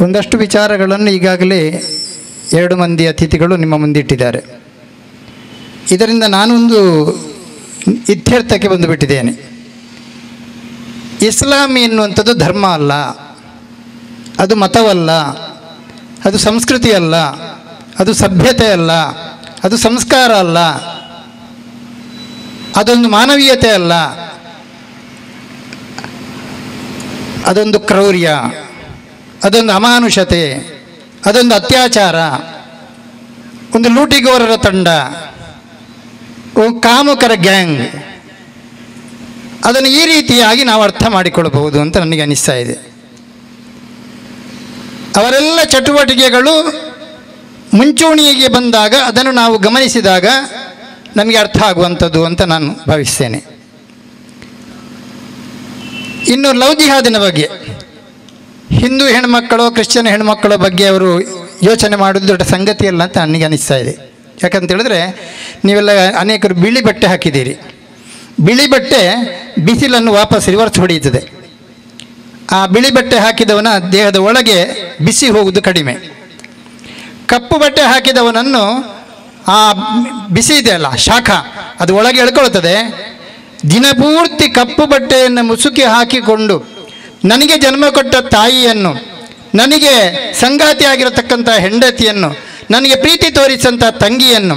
ಒಂದಷ್ಟು ವಿಚಾರಗಳನ್ನು ಈಗಾಗಲೇ ಎರಡು ಮಂದಿ ಅತಿಥಿಗಳು ನಿಮ್ಮ ಮುಂದಿಟ್ಟಿದ್ದಾರೆ ಇದರಿಂದ ನಾನೊಂದು ಇತ್ಯರ್ಥಕ್ಕೆ ಬಂದುಬಿಟ್ಟಿದ್ದೇನೆ ಇಸ್ಲಾಂ ಎನ್ನುವಂಥದ್ದು ಧರ್ಮ ಅಲ್ಲ ಅದು ಮತವಲ್ಲ ಅದು ಸಂಸ್ಕೃತಿ ಅಲ್ಲ ಅದು ಸಭ್ಯತೆ ಅಲ್ಲ ಅದು ಸಂಸ್ಕಾರ ಅಲ್ಲ ಅದೊಂದು ಮಾನವೀಯತೆ ಅಲ್ಲ ಅದೊಂದು ಕ್ರೌರ್ಯ ಅದೊಂದು ಅಮಾನುಷತೆ ಅದೊಂದು ಅತ್ಯಾಚಾರ ಒಂದು ಲೂಟಿಗೋರರ ತಂಡ ಒಂದು ಕಾಮುಕರ ಗ್ಯಾಂಗ್ ಅದನ್ನು ಈ ರೀತಿಯಾಗಿ ನಾವು ಅರ್ಥ ಮಾಡಿಕೊಳ್ಳಬಹುದು ಅಂತ ನನಗೆ ಅನಿಸ್ತಾ ಇದೆ ಅವರೆಲ್ಲ ಚಟುವಟಿಕೆಗಳು ಮುಂಚೂಣಿಗೆ ಬಂದಾಗ ಅದನ್ನು ನಾವು ಗಮನಿಸಿದಾಗ ನಮಗೆ ಅರ್ಥ ಆಗುವಂಥದ್ದು ಅಂತ ನಾನು ಭಾವಿಸ್ತೇನೆ ಇನ್ನು ಲವ್ ಜಿಹಾದಿನ ಬಗ್ಗೆ ಹಿಂದೂ ಹೆಣ್ಮಕ್ಕಳು ಕ್ರಿಶ್ಚಿಯನ್ ಹೆಣ್ಮಕ್ಕಳ ಬಗ್ಗೆ ಅವರು ಯೋಚನೆ ಮಾಡೋದು ದೊಡ್ಡ ಸಂಗತಿಯಲ್ಲ ಅಂತ ನನಗೆ ಅನಿಸ್ತಾ ಇದೆ ಯಾಕಂತ ಹೇಳಿದ್ರೆ ನೀವೆಲ್ಲ ಅನೇಕರು ಬಿಳಿ ಬಟ್ಟೆ ಹಾಕಿದ್ದೀರಿ ಬಿಳಿ ಬಟ್ಟೆ ಬಿಸಿಲನ್ನು ವಾಪಸ್ ರಿವರ್ಸ್ ಹೊಡೆಯುತ್ತದೆ ಆ ಬಿಳಿ ಬಟ್ಟೆ ಹಾಕಿದವನ ದೇಹದ ಒಳಗೆ ಬಿಸಿ ಹೋಗುವುದು ಕಡಿಮೆ ಕಪ್ಪು ಬಟ್ಟೆ ಹಾಕಿದವನನ್ನು ಆ ಬಿಸಿ ಇದೆಯಲ್ಲ ಶಾಖ ಅದು ಒಳಗೆ ಎಳ್ಕೊಳ್ತದೆ ದಿನಪೂರ್ತಿ ಕಪ್ಪು ಬಟ್ಟೆಯನ್ನು ಮುಸುಕಿ ಹಾಕಿಕೊಂಡು ನನಗೆ ಜನ್ಮ ಕೊಟ್ಟ ತಾಯಿಯನ್ನು ನನಗೆ ಸಂಗಾತಿಯಾಗಿರತಕ್ಕಂಥ ಹೆಂಡತಿಯನ್ನು ನನಗೆ ಪ್ರೀತಿ ತೋರಿಸಂಥ ತಂಗಿಯನ್ನು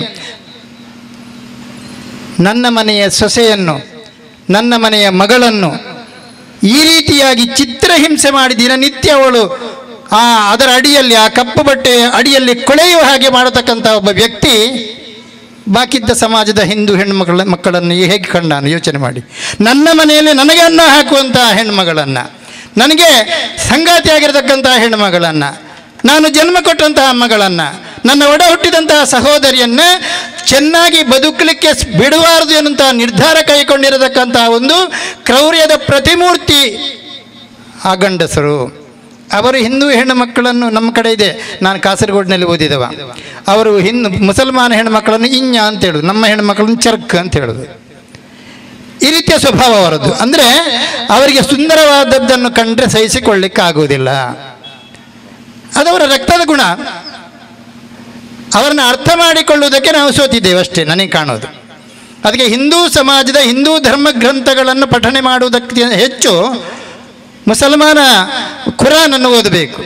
ನನ್ನ ಮನೆಯ ಸೊಸೆಯನ್ನು ನನ್ನ ಮನೆಯ ಮಗಳನ್ನು ಈ ರೀತಿಯಾಗಿ ಚಿತ್ರಹಿಂಸೆ ಮಾಡಿ ದಿನನಿತ್ಯ ಅವಳು ಆ ಅದರ ಅಡಿಯಲ್ಲಿ ಆ ಕಪ್ಪು ಬಟ್ಟೆಯ ಅಡಿಯಲ್ಲಿ ಕೊಳೆಯುವ ಹಾಗೆ ಮಾಡತಕ್ಕಂಥ ಒಬ್ಬ ವ್ಯಕ್ತಿ ಬಾಕಿದ್ದ ಸಮಾಜದ ಹಿಂದೂ ಹೆಣ್ಮಕ್ಕಳ ಮಕ್ಕಳನ್ನು ಹೇಗೆ ಕಂಡಾನು ಯೋಚನೆ ಮಾಡಿ ನನ್ನ ಮನೆಯಲ್ಲಿ ನನಗೆ ಅನ್ನ ಹಾಕುವಂತಹ ಹೆಣ್ಮಗಳನ್ನು ನನಗೆ ಸಂಗಾತಿಯಾಗಿರತಕ್ಕಂತಹ ಹೆಣ್ಮಗಳನ್ನು ನಾನು ಜನ್ಮ ಕೊಟ್ಟಂತಹ ಮಗಳನ್ನು ನನ್ನ ಒಡ ಹುಟ್ಟಿದಂತಹ ಸಹೋದರಿಯನ್ನು ಚೆನ್ನಾಗಿ ಬದುಕಲಿಕ್ಕೆ ಸ್- ಬಿಡಬಾರದು ಎನ್ನುವಂತಹ ನಿರ್ಧಾರ ಕೈಗೊಂಡಿರತಕ್ಕಂತಹ ಒಂದು ಕ್ರೌರ್ಯದ ಪ್ರತಿಮೂರ್ತಿ ಆ ಗಂಡಸರು ಅವರು ಹಿಂದೂ ಹೆಣ್ಣು ಮಕ್ಕಳನ್ನು ನಮ್ಮ ಕಡೆ ಇದೆ ನಾನು ಕಾಸರಗೋಡಿನಲ್ಲಿ ಓದಿದವ ಅವರು ಹಿಂದೂ ಮುಸಲ್ಮಾನ ಹೆಣ್ಣುಮಕ್ಕಳನ್ನು ಇಂಜ ಅಂತ ಹೇಳುದು ನಮ್ಮ ಹೆಣ್ಣುಮಕ್ಕಳನ್ನು ಚರ್ಕ್ ಅಂತ ಹೇಳುದು ಈ ರೀತಿಯ ಸ್ವಭಾವ ಅವರದ್ದು ಅಂದರೆ ಅವರಿಗೆ ಸುಂದರವಾದದ್ದನ್ನು ಕಂಡ್ರೆ ಸಹಿಸಿಕೊಳ್ಳಿಕ್ಕೆ ಆಗುವುದಿಲ್ಲ ಅದವರ ರಕ್ತದ ಗುಣ ಅವರನ್ನು ಅರ್ಥ ಮಾಡಿಕೊಳ್ಳುವುದಕ್ಕೆ ನಾವು ಸೋತಿದ್ದೇವೆ ಅಷ್ಟೇ ನನಗೆ ಕಾಣೋದು ಅದಕ್ಕೆ ಹಿಂದೂ ಸಮಾಜದ ಹಿಂದೂ ಧರ್ಮ ಗ್ರಂಥಗಳನ್ನು ಪಠನೆ ಮಾಡುವುದಕ್ಕೆ ಹೆಚ್ಚು ಮುಸಲ್ಮಾನ ಕುರಾನನ್ನು ಓದಬೇಕು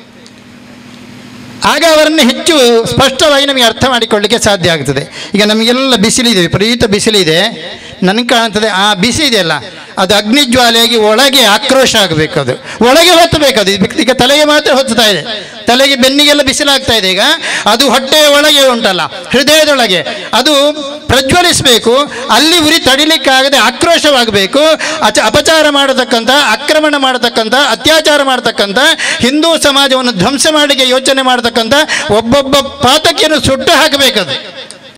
ಆಗ ಅವರನ್ನು ಹೆಚ್ಚು ಸ್ಪಷ್ಟವಾಗಿ ನಮಗೆ ಅರ್ಥ ಮಾಡಿಕೊಳ್ಳಿಕ್ಕೆ ಸಾಧ್ಯ ಆಗ್ತದೆ ಈಗ ನಮಗೆಲ್ಲ ಬಿಸಿಲಿದೆ ವಿಪರೀತ ಬಿಸಿಲಿದೆ ನನಗೆ ಕಾಣ್ತದೆ ಆ ಬಿಸಿ ಇದೆಯಲ್ಲ ಅದು ಅಗ್ನಿಜ್ವಾಲೆಯಾಗಿ ಒಳಗೆ ಆಕ್ರೋಶ ಆಗಬೇಕು ಅದು ಒಳಗೆ ಹೊತ್ತಬೇಕು ಅದು ಇದು ಈಗ ತಲೆಗೆ ಮಾತ್ರ ಹೊತ್ತುತ್ತಾ ಇದೆ ತಲೆಗೆ ಬೆನ್ನಿಗೆಲ್ಲ ಬಿಸಿಲಾಗ್ತಾ ಇದೆ ಈಗ ಅದು ಹೊಟ್ಟೆಯ ಒಳಗೆ ಉಂಟಲ್ಲ ಹೃದಯದೊಳಗೆ ಅದು ಪ್ರಜ್ವಲಿಸಬೇಕು ಅಲ್ಲಿ ಉರಿ ತಡಿಲಿಕ್ಕಾಗದೆ ಆಕ್ರೋಶವಾಗಬೇಕು ಅಚ ಅಪಚಾರ ಮಾಡತಕ್ಕಂಥ ಆಕ್ರಮಣ ಮಾಡತಕ್ಕಂಥ ಅತ್ಯಾಚಾರ ಮಾಡತಕ್ಕಂಥ ಹಿಂದೂ ಸಮಾಜವನ್ನು ಧ್ವಂಸ ಮಾಡಿಗೆ ಯೋಚನೆ ಮಾಡತಕ್ಕಂಥ ಒಬ್ಬೊಬ್ಬ ಪಾತಕಿಯನ್ನು ಸುಟ್ಟು ಹಾಕಬೇಕದು